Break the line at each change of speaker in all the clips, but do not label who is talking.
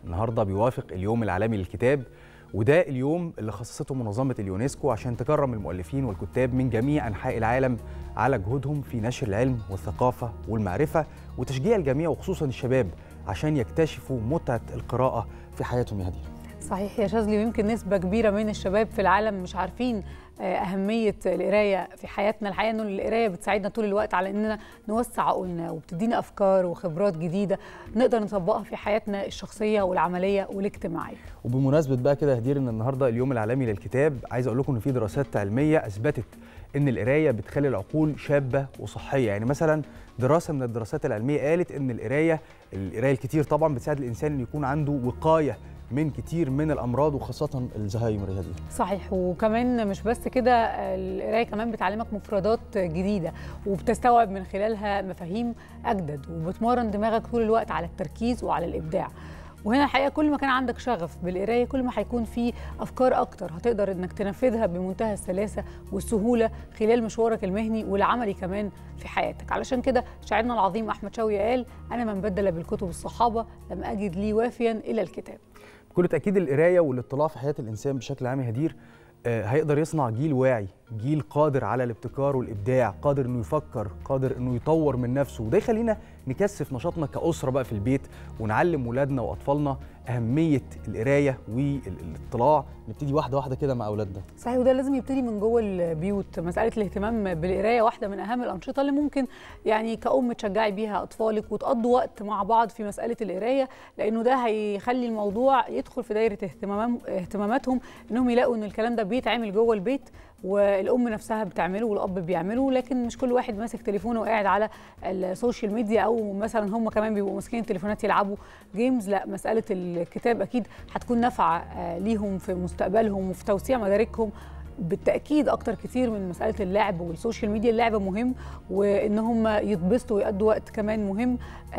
النهارده بيوافق اليوم العالمي للكتاب وده اليوم اللي خصصته منظمه اليونسكو عشان تكرم المؤلفين والكتاب من جميع انحاء العالم على جهودهم في نشر العلم والثقافه والمعرفه وتشجيع الجميع وخصوصا الشباب عشان يكتشفوا متعه القراءه في حياتهم يا هدير
صحيح يا شاذلي ويمكن نسبة كبيرة من الشباب في العالم مش عارفين أهمية القراية في حياتنا الحقيقة إنه القراية بتساعدنا طول الوقت على إننا نوسع عقولنا وبتدينا أفكار وخبرات جديدة نقدر نطبقها في حياتنا الشخصية والعملية والاجتماعية
وبمناسبه بقى كده يا هدير ان النهارده اليوم العالمي للكتاب عايز اقول لكم ان في دراسات علميه اثبتت ان القرايه بتخلي العقول شابه وصحيه يعني مثلا دراسه من الدراسات العلميه قالت ان القرايه القرايه الكتير طبعا بتساعد الانسان ان يكون عنده وقايه من كتير من الامراض وخاصه الزهايمر يا هدير
صحيح وكمان مش بس كده القرايه كمان بتعلمك مفردات جديده وبتستوعب من خلالها مفاهيم اجدد وبتمرن دماغك طول الوقت على التركيز وعلى الابداع وهنا الحقيقه كل ما كان عندك شغف بالقرايه كل ما هيكون في افكار اكتر هتقدر انك تنفذها بمنتهى السلاسه والسهوله خلال مشوارك المهني والعملي كمان في حياتك علشان كده شاعرنا العظيم احمد شوقي قال انا من بدل بالكتب الصحابه لم اجد لي وافيا الا الكتاب
بكل تاكيد القرايه والاطلاع في حياه الانسان بشكل عام يا هدير هيقدر يصنع جيل واعي جيل قادر على الابتكار والابداع قادر انه يفكر قادر انه يطور من نفسه وده يخلينا نكثف نشاطنا كاسره بقى في البيت ونعلم ولادنا واطفالنا اهميه القرايه والاطلاع نبتدي واحده واحده كده مع اولادنا
صحيح وده لازم يبتدي من جوه البيوت مساله الاهتمام بالقرايه واحده من اهم الانشطه اللي ممكن يعني كأم تشجعي بيها اطفالك وتقضوا وقت مع بعض في مساله القرايه لانه ده هيخلي الموضوع يدخل في دايره اهتمام اهتماماتهم انهم يلاقوا ان الكلام ده بيتعمل جوه البيت والام نفسها بتعمله والاب بيعمله لكن مش كل واحد ماسك تليفونه وقاعد على السوشيال ميديا او مثلا هم كمان بيبقوا ماسكين التليفونات يلعبوا جيمز لا مساله الكتاب اكيد هتكون نافعه ليهم في مستقبلهم وفي توسيع مداركهم بالتاكيد اكتر كتير من مساله اللعب والسوشيال ميديا اللعب مهم وان هم يتبسطوا ويقضوا وقت كمان مهم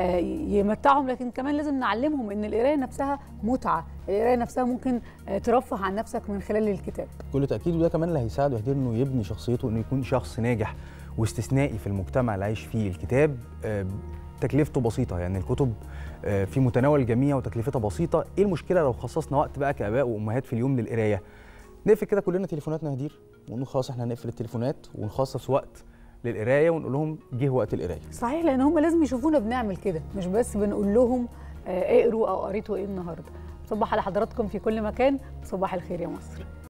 يمتعهم لكن كمان لازم نعلمهم ان القرايه نفسها متعه القرايه نفسها ممكن ترفه عن نفسك من خلال الكتاب
بكل تاكيد وده كمان اللي هيساعده يهدير انه يبني شخصيته انه يكون شخص ناجح واستثنائي في المجتمع اللي عايش فيه الكتاب تكلفته بسيطة يعني الكتب في متناول الجميع وتكلفتها بسيطة ايه المشكلة لو خصصنا وقت بقى كآباء وأمهات في اليوم للقراية نقفل كده كلنا تليفوناتنا هدير ونقول خلاص احنا هنقفل التليفونات ونخصص وقت للقرايه ونقول لهم جه وقت القرايه
صحيح لان هم لازم يشوفونا بنعمل كده مش بس بنقول لهم اقروا او قريتوا ايه النهارده صباح على حضراتكم في كل مكان صباح الخير يا مصر